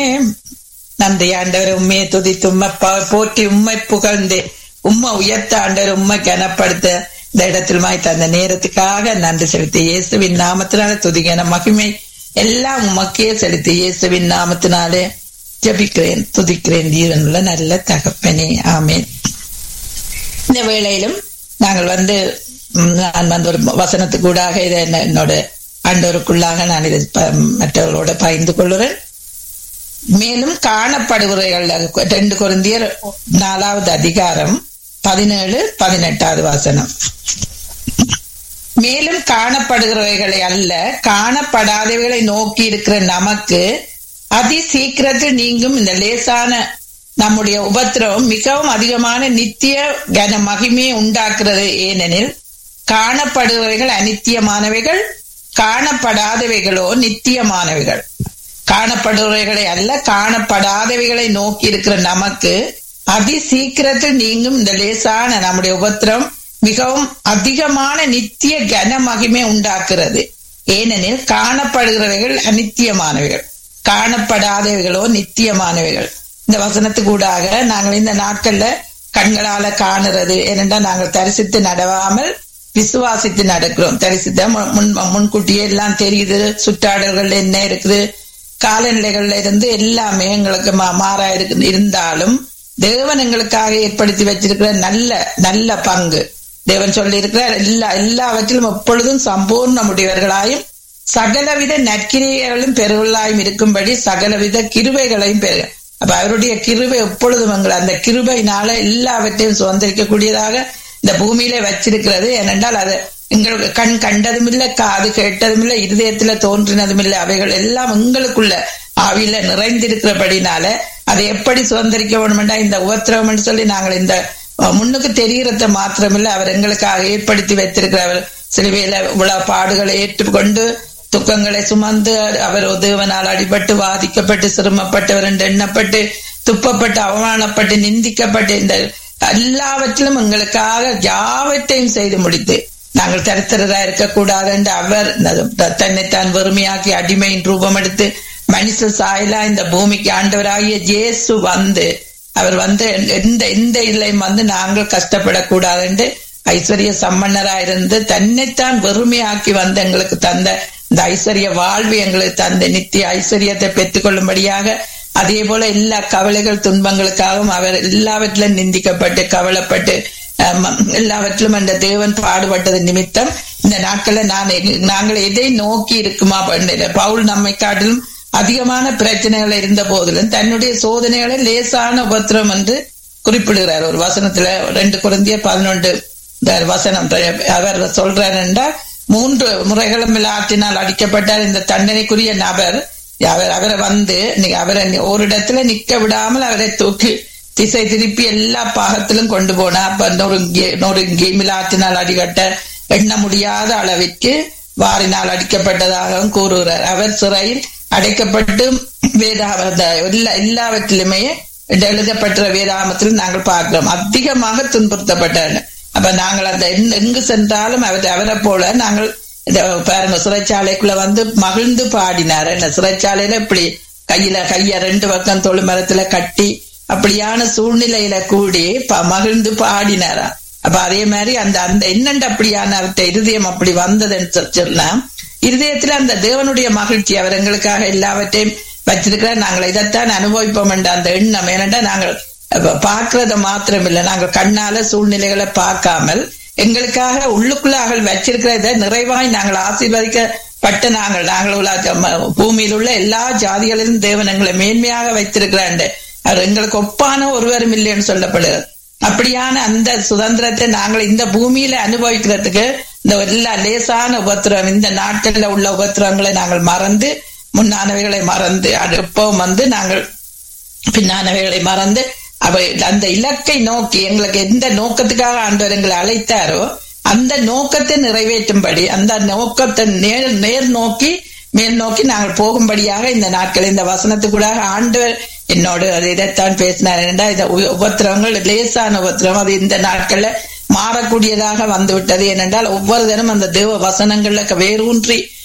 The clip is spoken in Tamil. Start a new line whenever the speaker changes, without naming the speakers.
நன்றி ஆண்டவர் உண்மையை துதித்து உண்மை பா- போற்றி உண்மை புகழ்ந்து உண்மை உயர்த்த ஆண்டவர் உண்மை கனப்படுத்த இந்த இடத்தில் மாய் தந்த நேரத்துக்காக நன்றி செலுத்தி இயேசுவின் நாமத்தினால துதிகன மகிமை எல்லாம் உமக்கே செலுத்தி இயேசுவின் நாமத்தினாலே ஜபிக்கிறேன் துதிக்கிறேன் ஜீவனுள்ள நல்ல தகப்பனே ஆமேன் இந்த வேளையிலும் நாங்கள் வந்து ம், நான் வந்து ஒரு வசனத்துக்கூடாக இதை என்ன- என்னோட ஆண்டவருக்குள்ளாக நான் இதை ப- மற்றவர்களோட பகிர்ந்து கொள்கிறேன் மேலும் காணப்படுகிறவர்கள் ரெண்டு குருந்தியர் நாலாவது அதிகாரம் பதினேழு பதினெட்டாவது வசனம் மேலும் காணப்படுகிறவைகளை அல்ல காணப்படாதவைகளை நோக்கி இருக்கிற நமக்கு அதி சீக்கிரத்தில் நீங்கும் இந்த லேசான நம்முடைய உபத்திரவம் மிகவும் அதிகமான நித்திய கன மகிமையை உண்டாக்குறது ஏனெனில் காணப்படுகிறவைகள் அநித்தியமானவைகள் காணப்படாதவைகளோ நித்தியமானவைகள் காணப்படுகிறவைகளை அல்ல காணப்படாதவைகளை நோக்கி இருக்கிற நமக்கு அதி சீக்கிரத்தில் நீங்கும் இந்த லேசான நம்முடைய உபத்திரம் மிகவும் அதிகமான நித்திய கன மகிமை உண்டாக்குறது ஏனெனில் காணப்படுகிறவைகள் அநித்தியமானவைகள் காணப்படாதவைகளோ நித்தியமானவைகள் இந்த வசனத்துக்கூடாக நாங்கள் இந்த நாட்கள்ல கண்களால காணுறது ஏனென்றால் நாங்கள் தரிசித்து நடவாமல் விசுவாசித்து நடக்கிறோம் தரிசித்த முன் முன்- முன்கூட்டியே எல்லாம் தெரியுது சுற்றாடல்கள் என்ன இருக்குது காலநிலைகள்ல இருந்து எல்லாமே எங்களுக்கு மா- மாறா இருக்கு இருந்தாலும் தேவன் எங்களுக்காக ஏற்படுத்தி வச்சிருக்கிற நல்ல நல்ல பங்கு தேவன் சொல்லி இருக்கிற எல்லா எல்லாவற்றிலும் எப்பொழுதும் சம்பூர்ண முடிவர்களாயும் சகலவித நற்கிரியைகளும் பெருகளாயும் இருக்கும்படி சகலவித கிருபைகளையும் பெரு அப்ப அவருடைய கிருபை எப்பொழுதும் எங்களை அந்த கிருபையினால எல்லாவற்றையும் சுதந்திரிக்கக்கூடியதாக இந்த பூமியிலே வச்சிருக்கிறது ஏனென்றால் அது எங்களுக்கு கண் கண்டதும் இல்லை காது கேட்டதும் இல்லை இருதயத்துல தோன்றினதும் இல்லை அவைகள் எல்லாம் எங்களுக்குள்ள ஆவியில நிறைந்திருக்கிறபடினால அதை எப்படி சுதந்திரிக்க வேணுமெண்டா இந்த உபத்திரவம் சொல்லி நாங்கள் இந்த அஹ், முன்னுக்கு தெரிகிறத மாத்திரமில்லை அவர் எங்களுக்காக ஏற்படுத்தி வைத்திருக்கிற அவர் சிலுவையில இவ்வளவு பாடுகளை ஏற்றுக்கொண்டு துக்கங்களை சுமந்து அவர் தேவனால் அடிபட்டு வாதிக்கப்பட்டு சிரமப்பட்டவர் என்று எண்ணப்பட்டு துப்பப்பட்டு அவமானப்பட்டு நிந்திக்கப்பட்டு இந்த எல்லாவற்றிலும் எங்களுக்காக யாவற்றையும் செய்து முடித்து நாங்கள் தரித்திரரா இருக்கக்கூடாது என்று அவர் தன்னைத்தான் வெறுமையாக்கி அடிமையின் ரூபம் எடுத்து மனுஷ சாயலா இந்த பூமிக்கு ஆண்டவராகிய இயேசு வந்து அவர் வந்து எந்த எந்த இதுலையும் வந்து நாங்கள் கஷ்டப்படக்கூடாது என்று ஐஸ்வர்ய சம்பன்னரா இருந்து தன்னைத்தான் வெறுமையாக்கி வந்து எங்களுக்கு தந்த இந்த ஐஸ்வர்ய வாழ்வு எங்களுக்கு தந்த நித்திய ஐஸ்வர்யத்தை பெற்றுக்கொள்ளும்படியாக அதே போல எல்லா கவலைகள் துன்பங்களுக்காகவும் அவர் எல்லாவற்றிலும் நிந்திக்கப்பட்டு கவலைப்பட்டு ஆம், எல்லாவற்றிலும் அந்த தேவன் பாடுபட்டது நிமித்தம் இந்த நாட்களை நான் எ- நாங்கள் எதை நோக்கி இருக்குமா பண்ணல பவுல் நம்மை காட்டிலும் அதிகமான பிரச்சனைகள் இருந்த போதிலும் தன்னுடைய சோதனைகளை லேசான உபத்திரம் என்று குறிப்பிடுகிறார் ஒரு வசனத்துல ரெண்டு குழந்தைய பதினொன்று இந்த வசனம் அவர் சொல்றார் என்றால் மூன்று முறைகளும் ஆற்றினால் அடிக்கப்பட்டார் இந்த தண்டனைக்குரிய நபர் அவர் அவரை வந்து நீ- அவரை ஒரு இடத்துல நிக்க விடாமல் அவரை தூக்கி திசை திருப்பி எல்லா பாகத்திலும் கொண்டு போனா அப்ப நொறுங்கி நொறுங்கி மிலாற்றினால் அடிகட்ட எண்ண முடியாத அளவிற்கு வாரினால் அடிக்கப்பட்டதாகவும் கூறுகிறார் அவர் சிறையில் அடைக்கப்பட்டு வேதாவத எல்லா எல்லாவற்றிலுமே எழுதப்பட்ட வேதாமத்தில் நாங்கள் பார்க்கிறோம் அதிகமாக துன்புறுத்தப்பட்டார் அப்ப நாங்கள் அந்த எங்க- எங்கு சென்றாலும் அவர் அவரை போல நாங்கள் இந்த பாருங்க சிறைச்சாலைக்குள்ள வந்து மகிழ்ந்து பாடினார் என்ன சிறைச்சாலையில இப்படி கையில கைய ரெண்டு பக்கம் தொழு மரத்துல கட்டி அப்படியான சூழ்நிலையில கூடி ப- மகிழ்ந்து பாடினாரா அப்ப அதே மாதிரி அந்த அந்த என்னண்டு அப்படியான அவர்கிட்ட இருதயம் அப்படி வந்ததுன்னு சொ- சொன்னா இருதயத்துல அந்த தேவனுடைய மகிழ்ச்சி அவர் எங்களுக்காக எல்லாவற்றையும் வச்சிருக்கிறார் நாங்கள் இதைத்தான் அனுபவிப்போம் என்ற அந்த எண்ணம் ஏனென்றா நாங்கள் அப்ப பார்க்கறத மாத்திரம் இல்லை நாங்கள் கண்ணால சூழ்நிலைகளை பார்க்காமல் எங்களுக்காக உள்ளுக்குள்ளாக வச்சிருக்கிற இதை நிறைவாய் நாங்கள் ஆசீர்வதிக்கப்பட்ட நாங்கள் நாங்கள் உள்ள ஜ- பூமியில் உள்ள எல்லா ஜாதிகளிலும் தேவன் எங்களை மேன்மையாக வைத்திருக்கிறாண்டு அவர் எங்களுக்கு ஒப்பான ஒருவரும் இல்லைன்னு சொல்லப்படுகிறது அப்படியான அந்த சுதந்திரத்தை நாங்கள் இந்த பூமியில அனுபவிக்கிறதுக்கு இந்த எல்லா லேசான உபத்திரம் இந்த நாட்கள்ல உள்ள உபத்திரங்களை நாங்கள் மறந்து முன்னானவைகளை மறந்து அது எப்பவும் வந்து நாங்கள் பின்னானவைகளை மறந்து அவை அந்த இலக்கை நோக்கி எங்களுக்கு எந்த நோக்கத்துக்காக ஆண்டவர் எங்களை அழைத்தாரோ அந்த நோக்கத்தை நிறைவேற்றும்படி அந்த நோக்கத்தை நேர் நேர் நோக்கி மேல் நோக்கி நாங்கள் போகும்படியாக இந்த நாட்கள் இந்த வசனத்துக்குள்ளாக ஆண்டவர் என்னோடு அது இதைத்தான் பேசினார் என்றா இந்த உ- உபத்திரவங்கள் லேசான உபத்திரம் அது இந்த நாட்கள்ல மாறக்கூடியதாக வந்து விட்டது ஏனென்றால் ஒவ்வொரு தினம் அந்த தேவ வசனங்கள்ல வேரூன்றி